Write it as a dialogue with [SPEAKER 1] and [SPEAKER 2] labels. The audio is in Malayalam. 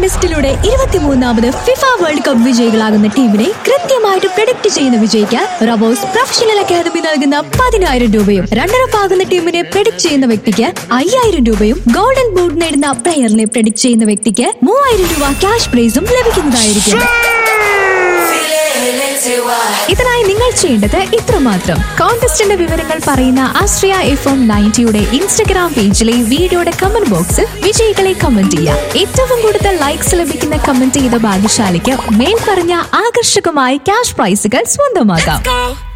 [SPEAKER 1] കോൺടെസ്റ്റിലൂടെ ഇരുപത്തിമൂന്നാമത് ഫിഫ വേൾഡ് കപ്പ് വിജയികളാകുന്ന ടീമിനെ കൃത്യമായിട്ട് പ്രഡിക്റ്റ് ചെയ്യുന്ന വിജയിക്കാൻ റബോസ് പ്രൊഫഷണൽ അക്കാദമി നൽകുന്ന പതിനായിരം രൂപയും റണ്ണറപ്പ് ആകുന്ന ടീമിനെ പ്രഡിക്റ്റ് ചെയ്യുന്ന വ്യക്തിക്ക് അയ്യായിരം രൂപയും ഗോൾഡൻ ബൂട്ട് നേടുന്ന പ്ലെയറിനെ പ്രഡിക്റ്റ് ചെയ്യുന്ന വ്യക്തിക്ക് മൂവായിരം രൂപ ക്യാഷ് പ്രൈസും ലഭിക്കുന്നതായിരിക്കും ഇതിനായി നിങ്ങൾ ചെയ്യേണ്ടത് ഇത്രമാത്രം കോൺടെസ്റ്റിന്റെ വിവരങ്ങൾ പറയുന്ന ആശ്രയ എഫ് എം നയൻറ്റിയുടെ ഇൻസ്റ്റഗ്രാം പേജിലെ വീഡിയോയുടെ കമന്റ് ബോക്സിൽ വിജയികളെ കമന്റ് ചെയ്യാം ഏറ്റവും കൂടുതൽ ലൈക്സ് ലഭിക്കുന്ന കമന്റ് ചെയ്ത ഭാഗ്യശാലിക്ക് മേൽപ്പറഞ്ഞ ആകർഷകമായ ക്യാഷ് പ്രൈസുകൾ സ്വന്തമാക്കാം
[SPEAKER 2] go.